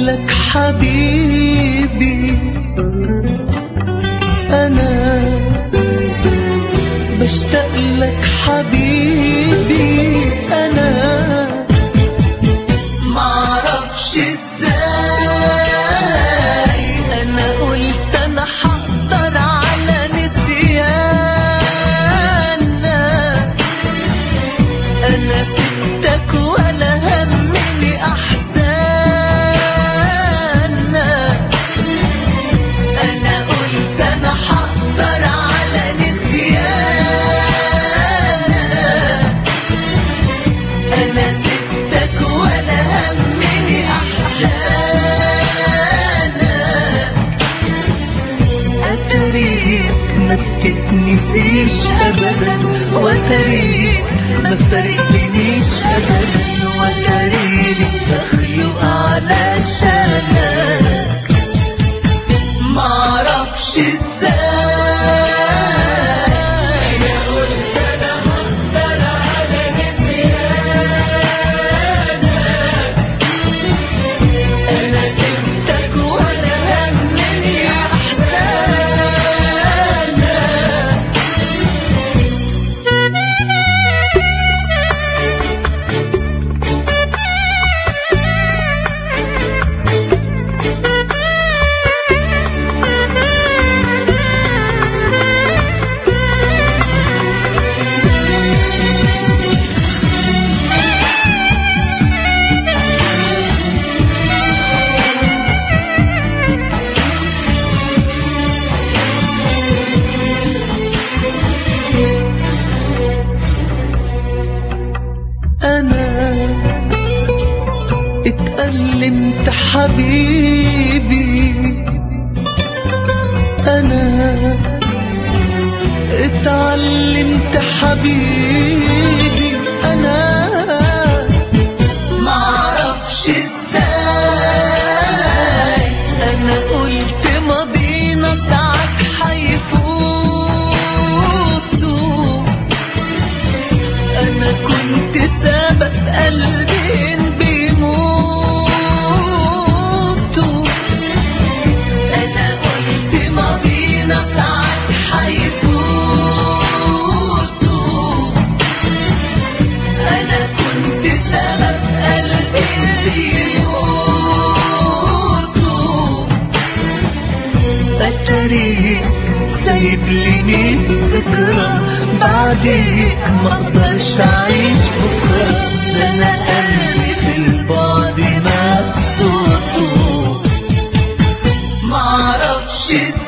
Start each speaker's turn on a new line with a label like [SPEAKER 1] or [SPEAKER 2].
[SPEAKER 1] لك حبيبي أنا بشتاق لك حبيبي أنا معرفش ازاي أنا قلت أنا حقدر على نسيانك أنا سبتك ولا همني أحزانك أنا قلت أنا حقدر على نسيانك أنا سبتك ولا همني أحزانك أتريك ما بتتنسيش أبدا وتريك ما فرقتنيش أبدا وتريني مخلوق علشانك معرفش ازاي
[SPEAKER 2] أنا قلت أنا هقدر على نسيانك
[SPEAKER 1] أنا سبتك ولا همني أحزانك أنا اتألمت حبيبي أنا اتعلمت حبيبي أنا معرفش ازاي أنا قلت ماضينا ساعات حيفوتوا أنا كنت سبب قلبين بيموتوا أنا قلت ماضينا ساعات حيفوتوا أنا كنت سبب قلبين بيموتوا بتريك سايب لي ميت ذكرى بعديك ما اقدرش اعيش بكره ده انا قلبي في البعد مبسوط معرفش ازاي